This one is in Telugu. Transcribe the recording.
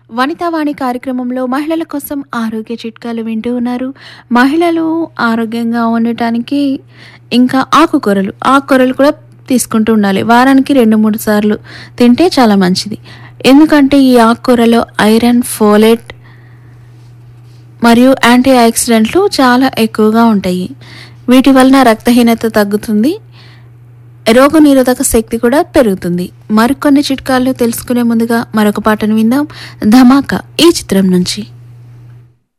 వనితావాణి కార్యక్రమంలో మహిళల కోసం ఆరోగ్య చిట్కాలు వింటూ ఉన్నారు మహిళలు ఆరోగ్యంగా ఉండటానికి ఇంకా ఆకుకూరలు ఆకుకూరలు కూడా తీసుకుంటూ ఉండాలి వారానికి రెండు మూడు సార్లు తింటే చాలా మంచిది ఎందుకంటే ఈ ఆకుకూరలో ఐరన్ ఫోలేట్ మరియు యాంటీ ఆక్సిడెంట్లు చాలా ఎక్కువగా ఉంటాయి వీటి వలన రక్తహీనత తగ్గుతుంది రోగనిరోధక శక్తి కూడా పెరుగుతుంది మరికొన్ని చిట్కాలు తెలుసుకునే ముందుగా మరొక పాటను విందాం ధమాకా ఈ చిత్రం నుంచి